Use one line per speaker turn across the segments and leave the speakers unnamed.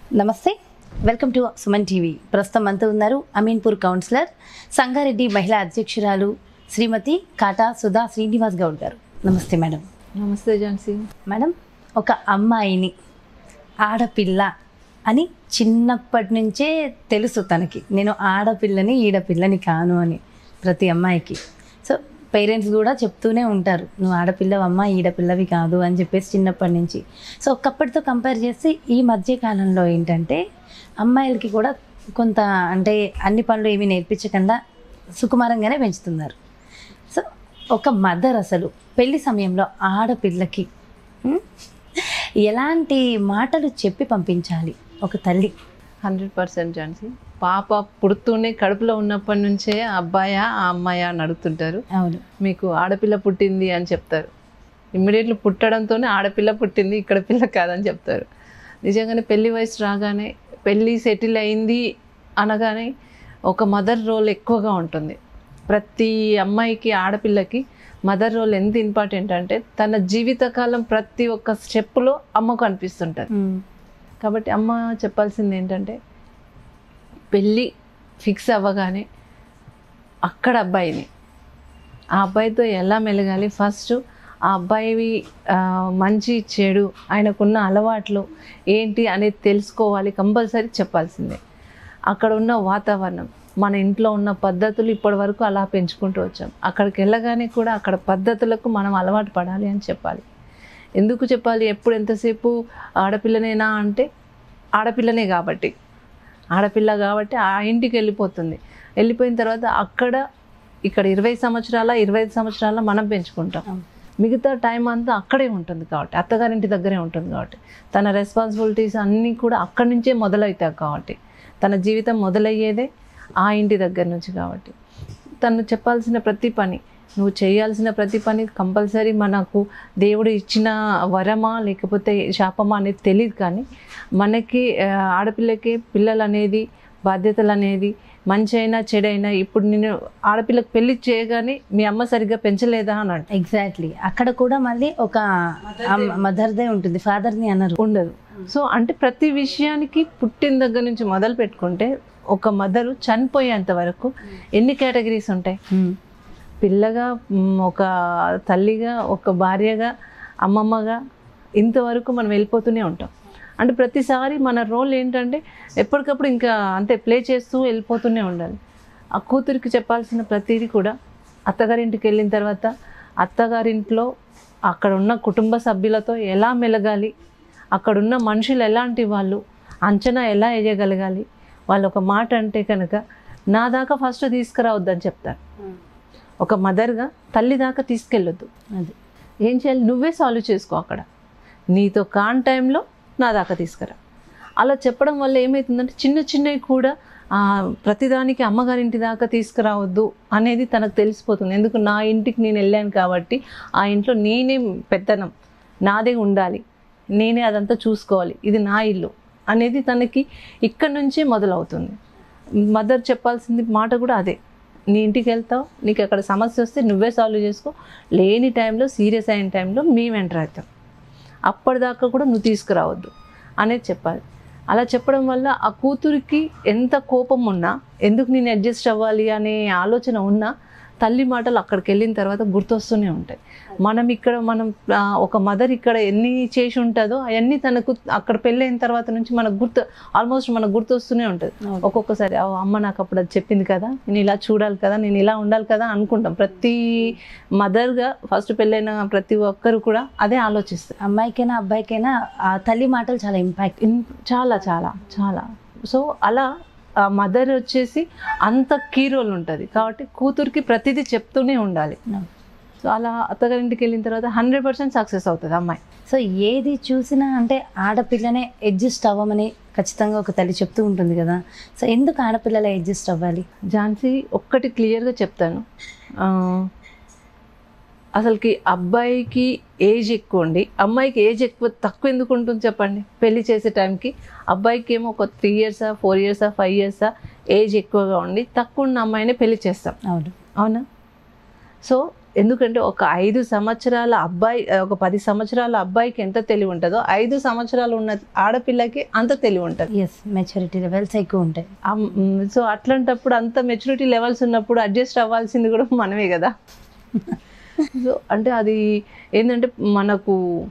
నమస్తే welcome to Suman TV ప్రస్తుతం మనతో ఉన్నారు అమీన్పూర్ కౌన్సిలర్ సంగారెడ్డి మహిళా అధ్యక్షురాలు శ్రీమతి కాటా సుధా శ్రీనివాస్ గౌడ్ గారు నమస్తే మేడం
నమస్తే ఝాన్సీ
మేడం ఒక అమ్మాయిని ఆడపిల్ల అని చిన్నప్పటి నుంచే తెలుసు తనకి నేను ఆడపిల్లని ఈడపిల్లని కాను అని ప్రతి అమ్మాయికి సో పేరెంట్స్ కూడా చెప్తూనే ఉంటారు నువ్వు ఆడపిల్లవమ్మా ఈడపిల్లవి కాదు అని చెప్పేసి చిన్నప్పటి నుంచి సో ఒకప్పటితో కంపేర్ చేస్తే ఈ మధ్య కాలంలో ఏంటంటే అమ్మాయిలకి కూడా కొంత అంటే అన్ని పనులు ఏమీ నేర్పించకుండా సుకుమారంగానే పెంచుతున్నారు సో ఒక మదర్ అసలు పెళ్లి సమయంలో ఆడపిల్లకి ఉం, ఎలాంటి మాటలు చెప్పి పంపించాలి ఒక తల్లి
హండ్రెడ్ పర్సెంట్ ఝాన్సీ పాప పుడుతూనే కడుపులో ఉన్నప్పటి నుంచే ఆ అబ్బాయా ఆ అమ్మాయా అని అడుగుతుంటారు
అవును
మీకు ఆడపిల్ల పుట్టింది అని చెప్తారు ఇమ్మీడియట్లీ పుట్టడంతోనే ఆడపిల్ల పుట్టింది ఇక్కడ పిల్ల కాదని చెప్తారు నిజంగానే పెళ్లి వయసు రాగానే పెళ్ళి సెటిల్ అయింది అనగానే ఒక మదర్ రోల్ ఎక్కువగా ఉంటుంది ప్రతి అమ్మాయికి ఆడపిల్లకి మదర్ రోల్ ఎంత ఇంపార్టెంట్ అంటే తన జీవితకాలం ప్రతి ఒక్క స్టెప్లో అమ్మకు అనిపిస్తుంటుంది
ఉం,
కాబట్టి అమ్మ చెప్పాల్సింది ఏంటంటే పెళ్ళి ఫిక్స్ అవ్వగానే అక్కడ అబ్బాయిని ఆ అబ్బాయితో ఎలా మెలగాలి ఫస్ట్ ఆ అబ్బాయి ఆ, మంచి చెడు ఆయనకున్న అలవాట్లు ఏంటి అనేది తెలుసుకోవాలి కంపల్సరీ చెప్పాల్సిందే అక్కడ ఉన్న వాతావరణం మన ఇంట్లో ఉన్న పద్ధతులు ఇప్పటి వరకు అలా పెంచుకుంటూ వచ్చాం అక్కడికి వెళ్ళగానే కూడా అక్కడ పద్ధతులకు మనం అలవాటు పడాలి అని చెప్పాలి ఎందుకు చెప్పాలి ఎప్పుడు ఎంతసేపు ఆడపిల్లనేనా అంటే ఆడపిల్లనే కాబట్టి ఆడపిల్ల కాబట్టి ఆ ఇంటికి వెళ్ళిపోతుంది వెళ్ళిపోయిన తర్వాత అక్కడ ఇక్కడ ఇరవై సంవత్సరాల ఇరవై ఐదు సంవత్సరాల మనం పెంచుకుంటాం
అవును.
మిగతా టైం అంతా అక్కడే ఉంటుంది కాబట్టి అత్తగారింటి దగ్గరే ఉంటుంది కాబట్టి తన రెస్పాన్సిబిలిటీస్ అన్నీ కూడా అక్కడి నుంచే మొదలవుతాయి కాబట్టి తన జీవితం మొదలయ్యేదే ఆ ఇంటి దగ్గర నుంచి కాబట్టి తను చెప్పాల్సిన ప్రతి పని నువ్వు చేయాల్సిన ప్రతి పని కంపల్సరీ మనకు దేవుడు ఇచ్చిన వరమా లేకపోతే శాపమా అనేది తెలియదు కానీ మనకి ఆ, ఆడపిల్లకి పిల్లలు అనేది బాధ్యతలు అనేది మంచి అయినా చెడైనా ఇప్పుడు నేను ఆడపిల్లకి పెళ్లి చేయగానే మీ అమ్మ సరిగ్గా పెంచలేదా అని అంట
ఎగ్జాక్ట్లీ అక్కడ కూడా మళ్ళీ ఒక మదర్దే ఉంటుంది ఫాదర్ని అన్నారు
ఉండదు సో అంటే ప్రతి విషయానికి పుట్టిన దగ్గర నుంచి మొదలు పెట్టుకుంటే ఒక మదరు చనిపోయేంత వరకు ఎన్ని కేటగిరీస్ ఉంటాయి
ఉం,
పిల్లగా మ్, ఒక తల్లిగా ఒక భార్యగా అమ్మమ్మగా ఇంతవరకు మనం వెళ్ళిపోతూనే ఉంటాం అంటే ప్రతిసారి మన రోల్ ఏంటంటే ఎప్పటికప్పుడు ఇంకా అంతే ప్లే చేస్తూ వెళ్ళిపోతూనే ఉండాలి ఆ కూతురికి చెప్పాల్సిన ప్రతిదీ కూడా అత్తగారింటికి వెళ్ళిన తర్వాత అత్తగారింట్లో అక్కడ ఉన్న కుటుంబ సభ్యులతో ఎలా మెలగాలి అక్కడున్న మనుషులు ఎలాంటి వాళ్ళు అంచనా ఎలా వేయగలగాలి వాళ్ళు ఒక మాట అంటే కనుక నా దాకా ఫస్ట్ తీసుకురావద్దని చెప్తారు ఒక మదర్గా తల్లి దాకా తీసుకెళ్ళొద్దు
అది
ఏం చేయాలి నువ్వే సాల్వ్ చేసుకో అక్కడ నీతో కాన్ టైంలో నా దాకా తీసుకురా అలా చెప్పడం వల్ల ఏమవుతుందంటే చిన్న చిన్నవి కూడా ఆ, ప్రతిదానికి అమ్మగారింటి దాకా తీసుకురావద్దు అనేది తనకు తెలిసిపోతుంది ఎందుకు నా ఇంటికి నేను వెళ్ళాను కాబట్టి ఆ ఇంట్లో నేనే పెత్తనం నాదే ఉండాలి నేనే అదంతా చూసుకోవాలి ఇది నా ఇల్లు అనేది తనకి ఇక్కడ నుంచే మొదలవుతుంది మదర్ చెప్పాల్సింది మాట కూడా అదే నీ ఇంటికి వెళ్తావు నీకు అక్కడ సమస్య వస్తే నువ్వే సాల్వ్ చేసుకో లేని టైంలో సీరియస్ అయిన టైంలో మేము ఎంటర్ అవుతాం అప్పటిదాకా కూడా నువ్వు తీసుకురావద్దు అనేది చెప్పాలి అలా చెప్పడం వల్ల ఆ కూతురికి ఎంత కోపం ఉన్నా ఎందుకు నేను అడ్జస్ట్ అవ్వాలి అనే ఆలోచన ఉన్నా తల్లి మాటలు అక్కడికి వెళ్ళిన తర్వాత గుర్తొస్తూనే ఉంటాయి మనం ఇక్కడ మనం ఆ, ఒక మదర్ ఇక్కడ ఎన్ని చేసి ఉంటుందో అవన్నీ తనకు అక్కడ పెళ్ళైన తర్వాత నుంచి మనకు గుర్తు ఆల్మోస్ట్ మనకు గుర్తొస్తూనే ఉంటుంది
అవును.
ఒక్కొక్కసారి "ఓ, అమ్మ నాకు అప్పుడు అది చెప్పింది కదా నేను ఇలా చూడాలి కదా నేను ఇలా ఉండాలి కదా అనుకుంటాం ప్రతి మదర్గా ఫస్ట్ పెళ్ళైన ప్రతి ఒక్కరు కూడా అదే ఆలోచిస్తారు
అమ్మాయికైనా అబ్బాయికైనా ఆ తల్లి మాటలు చాలా ఇంపాక్ట్
ఇన్- చాలా చాలా చాలా సో అలా ఆ మదర్ వచ్చేసి అంత కీ రోల్ ఉంటుంది కాబట్టి కూతురికి ప్రతిదీ చెప్తూనే ఉండాలి సో అలా అత్తగారింటికి వెళ్ళిన తర్వాత హండ్రెడ్ పర్సెంట్ సక్సెస్ అవుతుంది అమ్మాయి
సో ఏది చూసినా అంటే ఆడపిల్లనే అడ్జస్ట్ అవ్వమని ఖచ్చితంగా ఒక తల్లి చెప్తూ ఉంటుంది కదా సో ఎందుకు ఆడపిల్లలే అడ్జస్ట్ అవ్వాలి
ఝాన్సీ ఒక్కటి క్లియర్గా చెప్తాను ఆ, అసలుకి అబ్బాయికి ఏజ్ ఎక్కువ ఉండి అమ్మాయికి ఏజ్ ఎక్కువ తక్కువ ఎందుకు ఉంటుంది చెప్పండి పెళ్లి చేసే టైంకి అబ్బాయికి ఏమో ఒక త్రీ ఇయర్సా ఫోర్ ఇయర్సా ఫైవ్ ఇయర్సా ఏజ్ ఎక్కువగా ఉండి తక్కువ ఉన్న అమ్మాయిని పెళ్లి చేస్తాం
అవును
అవునా సో ఎందుకంటే ఒక ఐదు సంవత్సరాల అబ్బాయి ఒక పది సంవత్సరాల అబ్బాయికి ఎంత తెలివి ఉంటుందో ఐదు సంవత్సరాలు ఉన్న ఆడపిల్లకి అంత తెలివి ఉంటుంది
ఎస్ మెచ్యూరిటీ లెవెల్స్ ఎక్కువ ఉంటాయి
సో అట్లాంటప్పుడు అంత మెచ్యూరిటీ లెవెల్స్ ఉన్నప్పుడు అడ్జస్ట్ అవ్వాల్సింది కూడా మనమే కదా సో అంటే అది ఏంటంటే మనకు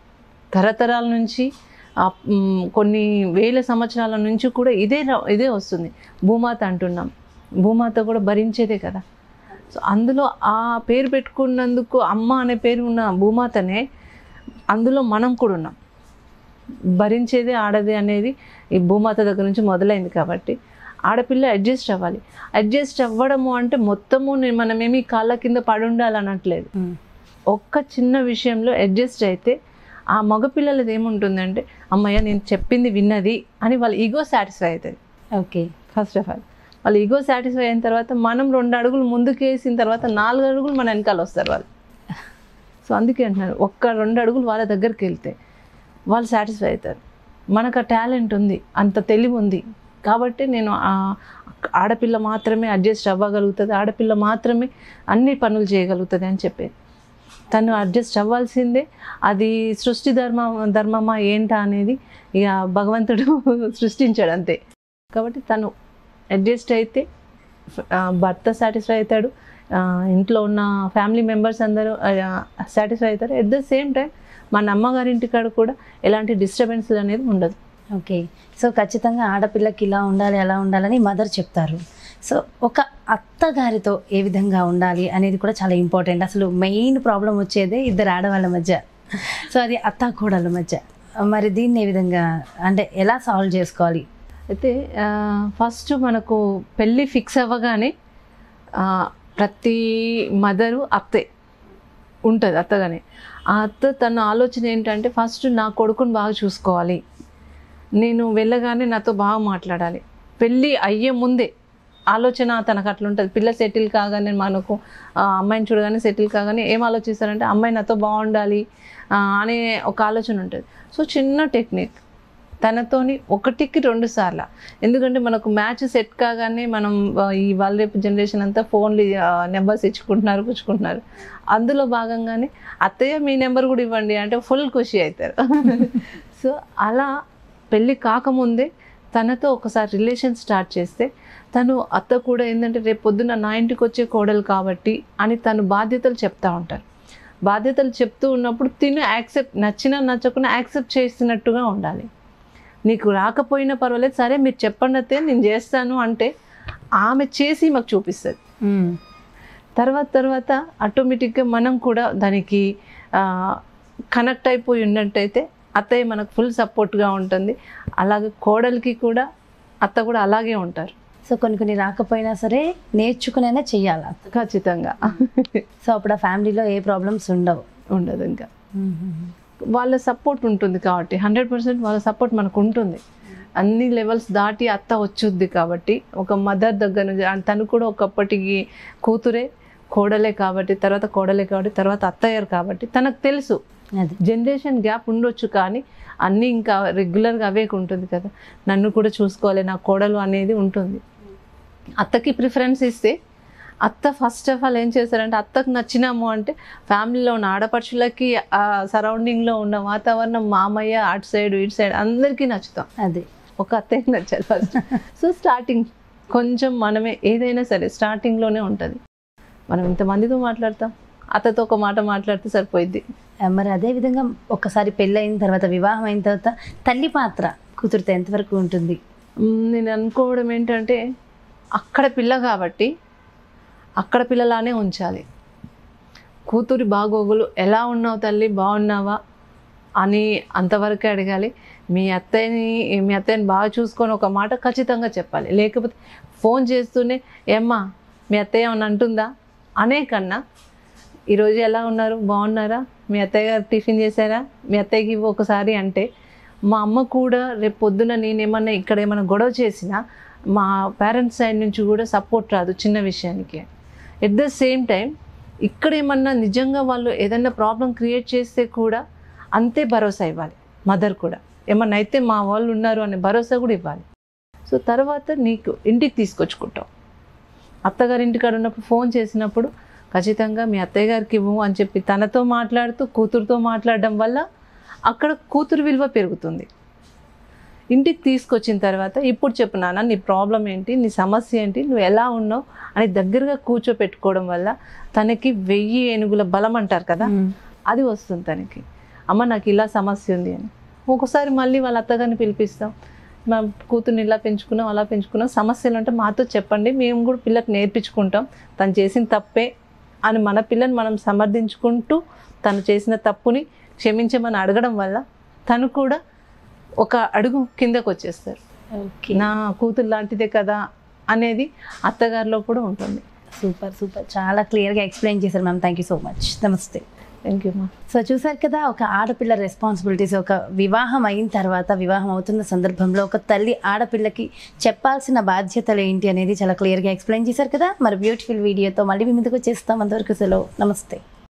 తరతరాల నుంచి ఆ, మ్, కొన్ని వేల సంవత్సరాల నుంచి కూడా ఇదే ర- ఇదే వస్తుంది భూమాత అంటున్నాం భూమాత కూడా భరించేదే కదా సో అందులో ఆ పేరు పెట్టుకున్నందుకు అమ్మ అనే పేరు ఉన్న భూమాతనే అందులో మనం కూడా ఉన్నాం భరించేదే ఆడది అనేది ఈ భూమాత దగ్గర నుంచి మొదలైంది కాబట్టి ఆడపిల్ల అడ్జస్ట్ అవ్వాలి అడ్జస్ట్ అవ్వడము అంటే మొత్తము నే- మనమేమి కాళ్ళ కింద పడి ఉండాలి అనట్లేదు
మ్మ్.
ఒక్క చిన్న విషయంలో అడ్జస్ట్ అయితే ఆ మగపిల్లలది ఏముంటుందంటే అమ్మయ్య నేను చెప్పింది విన్నది అని వాళ్ళ ఈగో సాటిస్ఫై అవుతుంది
ఓకే
ఫస్ట్ ఆఫ్ ఆల్ వాళ్ళు ఈగో సాటిస్ఫై అయిన తర్వాత మనం రెండు అడుగులు ముందుకు వేసిన తర్వాత నాలుగు అడుగులు మన వెనకాల వస్తారు వాళ్ళు సో అందుకే అంటున్నారు ఒక్క రెండు అడుగులు వాళ్ళ దగ్గరికి వెళ్తే వాళ్ళు సాటిస్ఫై అవుతారు మనకు ఆ టాలెంట్ ఉంది అంత తెలివి ఉంది కాబట్టి నేను ఆ ఆడపిల్ల మాత్రమే అడ్జస్ట్ అవ్వగలుగుతుంది ఆడపిల్ల మాత్రమే అన్ని పనులు చేయగలుగుతుంది అని చెప్పేది తను అడ్జస్ట్ అవ్వాల్సిందే అది సృష్టి ధర్మ ధర్మమా ఏంటా అనేది ఇక భగవంతుడు సృష్టించాడు అంతే కాబట్టి తను అడ్జస్ట్ అయితే ఆ, భర్త సాటిస్ఫై అవుతాడు ఆ, ఇంట్లో ఉన్న ఫ్యామిలీ మెంబర్స్ అందరూ సాటిస్ఫై అవుతారు ఎట్ ద సేమ్ టైం మన అమ్మగారింటి కాడ కూడా ఎలాంటి డిస్టర్బెన్స్ అనేది ఉండదు
ఓకే సో ఖచ్చితంగా ఆడపిల్లకి ఇలా ఉండాలి అలా ఉండాలని మదర్ చెప్తారు సో ఒక అత్తగారితో ఏ విధంగా ఉండాలి అనేది కూడా చాలా ఇంపార్టెంట్ అసలు మెయిన్ ప్రాబ్లం వచ్చేదే ఇద్దరు ఆడవాళ్ళ మధ్య సో అది అత్త కోడళ్ళ మధ్య మరి దీన్ని ఏ విధంగా అంటే ఎలా సాల్వ్ చేసుకోవాలి
అయితే ఫస్ట్ మనకు పెళ్ళి ఫిక్స్ అవ్వగానే ఆ, ప్రతి మదరు అత్తే ఉంటుంది అత్తగానే ఆ అత్త తన ఆలోచన ఏంటంటే ఫస్ట్ నా కొడుకుని బాగా చూసుకోవాలి నేను వెళ్ళగానే నాతో బాగా మాట్లాడాలి పెళ్ళి అయ్యే ముందే ఆలోచన తనకు అట్లా ఉంటుంది పిల్ల సెటిల్ కాగానే మనకు ఆ, అమ్మాయిని చూడగానే సెటిల్ కాగానే ఏం ఆలోచిస్తారంటే అమ్మాయి నాతో బాగుండాలి ఆ, అనే ఒక ఆలోచన ఉంటుంది సో చిన్న టెక్నిక్ తనతోని ఒకటికి రెండు సార్లు ఎందుకంటే మనకు మ్యాచ్ సెట్ కాగానే మనం ఆ, ఈ వాళ్ళ రేపు జనరేషన్ అంతా ఫోన్లు నెంబర్స్ ఇచ్చుకుంటున్నారు పుచ్చుకుంటున్నారు అందులో భాగంగానే అత్తయ్య మీ నెంబర్ కూడా ఇవ్వండి అంటే ఫుల్ ఖుషి అవుతారు సో అలా పెళ్ళి కాకముందే తనతో ఒకసారి రిలేషన్ స్టార్ట్ చేస్తే తను అత్త కూడా ఏంటంటే రేపు పొద్దున్న నా ఇంటికి వచ్చే కోడలు కాబట్టి అని తను బాధ్యతలు చెప్తా ఉంటారు బాధ్యతలు చెప్తూ ఉన్నప్పుడు తిను యాక్సెప్ట్ నచ్చినా నచ్చకుండా యాక్సెప్ట్ చేస్తున్నట్టుగా ఉండాలి నీకు రాకపోయినా పర్వాలేదు సరే మీరు చెప్పండి అయితే నేను చేస్తాను అంటే ఆమె చేసి మాకు చూపిస్తుంది
మ్మ్.
తర్వాత తర్వాత ఆటోమేటిక్గా మనం కూడా దానికి కనెక్ట్ అయిపోయి ఉన్నట్టయితే అత్తయ్య మనకు ఫుల్ సపోర్ట్గా ఉంటుంది అలాగే కోడలికి కూడా అత్త కూడా అలాగే ఉంటారు
సో కొన్ని కొన్ని రాకపోయినా సరే నేర్చుకునైనా చెయ్యాలి
ఖచ్చితంగా
సో అప్పుడు ఆ ఫ్యామిలీలో ఏ ప్రాబ్లమ్స్ ఉండవు
ఉండదు ఇంకా వాళ్ళ సపోర్ట్ ఉంటుంది కాబట్టి హండ్రెడ్ పర్సెంట్ వాళ్ళ సపోర్ట్ మనకు ఉంటుంది అన్ని లెవెల్స్ దాటి అత్త వచ్చుద్ది కాబట్టి ఒక మదర్ దగ్గర నుంచి ఆ తను కూడా ఒకప్పటికి కూతురే కోడలే కాబట్టి తర్వాత కోడలే కాబట్టి తర్వాత అత్తయ్యారు కాబట్టి తనకు తెలుసు
అది
జనరేషన్ గ్యాప్ ఉండొచ్చు కానీ అన్నీ ఇంకా రెగ్యులర్గా అవే ఉంటుంది కదా నన్ను కూడా చూసుకోవాలి నా కోడలు అనేది ఉంటుంది అత్తకి ప్రిఫరెన్స్ ఇస్తే అత్త ఫస్ట్ ఆఫ్ ఆల్ ఏం చేస్తారంటే అత్తకు నచ్చినాము అంటే ఫ్యామిలీలో ఉన్న ఆడపడుచులకి ఆ సరౌండింగ్లో ఉన్న వాతావరణం మామయ్య అటు సైడ్ ఇటు సైడ్ అందరికీ నచ్చుతాం
అది
ఒక అత్తయ్య నచ్చాలి ఫస్ట్ సో స్టార్టింగ్ కొంచెం మనమే ఏదైనా సరే స్టార్టింగ్లోనే ఉంటుంది మనం ఇంతమందితో మాట్లాడతాం అత్తతో ఒక మాట మాట్లాడితే సరిపోయిద్ది
ఆ, మరి అదే విధంగా ఒక్కసారి పెళ్ళి అయిన తర్వాత వివాహం అయిన తర్వాత తల్లి పాత్ర కూతురితో ఎంతవరకు ఉంటుంది
మ్, నేను అనుకోవడం ఏంటంటే అక్కడ పిల్ల కాబట్టి అక్కడ పిల్లలానే ఉంచాలి కూతురి బాగోగులు ఎలా ఉన్నావు తల్లి బాగున్నావా అని అంతవరకే అడగాలి మీ అత్తయ్యని మీ అత్తయ్యని బాగా చూసుకొని ఒక మాట ఖచ్చితంగా చెప్పాలి లేకపోతే ఫోన్ చేస్తూనే ఏమ్మా మీ అత్తయ్య ఏమన్నా అంటుందా అనే కన్నా ఈరోజు ఎలా ఉన్నారు బాగున్నారా మీ అత్తయ్య గారు టిఫిన్ చేశారా మీ అత్తయ్యకి ఇవ్వు ఒకసారి అంటే మా అమ్మ కూడా రేపు పొద్దున నేనేమన్నా ఇక్కడ ఏమైనా గొడవ చేసినా మా పేరెంట్స్ సైడ్ నుంచి కూడా సపోర్ట్ రాదు చిన్న విషయానికి ఎట్ ద సేమ్ టైం ఇక్కడ ఏమన్నా నిజంగా వాళ్ళు ఏదైనా ప్రాబ్లం క్రియేట్ చేస్తే కూడా అంతే భరోసా ఇవ్వాలి మదర్ కూడా ఏమన్నా అయితే మా వాళ్ళు ఉన్నారు అనే భరోసా కూడా ఇవ్వాలి సో తర్వాత నీకు ఇంటికి తీసుకొచ్చుకుంటావు అత్తగారి ఇంటికాడ ఉన్నప్పుడు ఫోన్ చేసినప్పుడు ఖచ్చితంగా మీ అత్తయ్య గారికి ఇవ్వు అని చెప్పి తనతో మాట్లాడుతూ కూతురుతో మాట్లాడడం వల్ల అక్కడ కూతురు విలువ పెరుగుతుంది ఇంటికి తీసుకొచ్చిన తర్వాత ఇప్పుడు చెప్పు నాన్న నీ ప్రాబ్లం ఏంటి నీ సమస్య ఏంటి నువ్వు ఎలా ఉన్నావు అని దగ్గరగా కూర్చోపెట్టుకోవడం వల్ల తనకి వెయ్యి ఏనుగుల బలం అంటారు కదా అది వస్తుంది తనకి అమ్మ నాకు ఇలా సమస్య ఉంది అని ఒక్కోసారి మళ్ళీ వాళ్ళ అత్తగారిని పిలిపిస్తాం మా కూతుర్ని ఇలా పెంచుకున్నాం అలా పెంచుకున్నాం సమస్యలు అంటే మాతో చెప్పండి మేము కూడా పిల్లకి నేర్పించుకుంటాం తను చేసిన తప్పే అని మన పిల్లని మనం సమర్థించుకుంటూ తను చేసిన తప్పుని క్షమించమని అడగడం వల్ల తను కూడా ఒక అడుగు కిందకు వచ్చేస్తారు
ఓకే
నా కూతురు లాంటిదే కదా అనేది అత్తగారిలో కూడా ఉంటుంది
సూపర్ సూపర్ చాలా క్లియర్గా ఎక్స్ప్లెయిన్ చేశారు ma'am thank you so much నమస్తే
థ్యాంక్ యూ మా
సో చూసారు కదా ఒక ఆడపిల్ల రెస్పాన్సిబిలిటీస్ ఒక వివాహం అయిన తర్వాత వివాహం అవుతున్న సందర్భంలో ఒక తల్లి ఆడపిల్లకి చెప్పాల్సిన బాధ్యతలు ఏంటి అనేది చాలా క్లియర్గా ఎక్స్ప్లెయిన్ చేశారు కదా మరి బ్యూటిఫుల్ వీడియోతో మళ్ళీ మీ ముందుకు వచ్చేస్తాం అంతవరకు సెలవు నమస్తే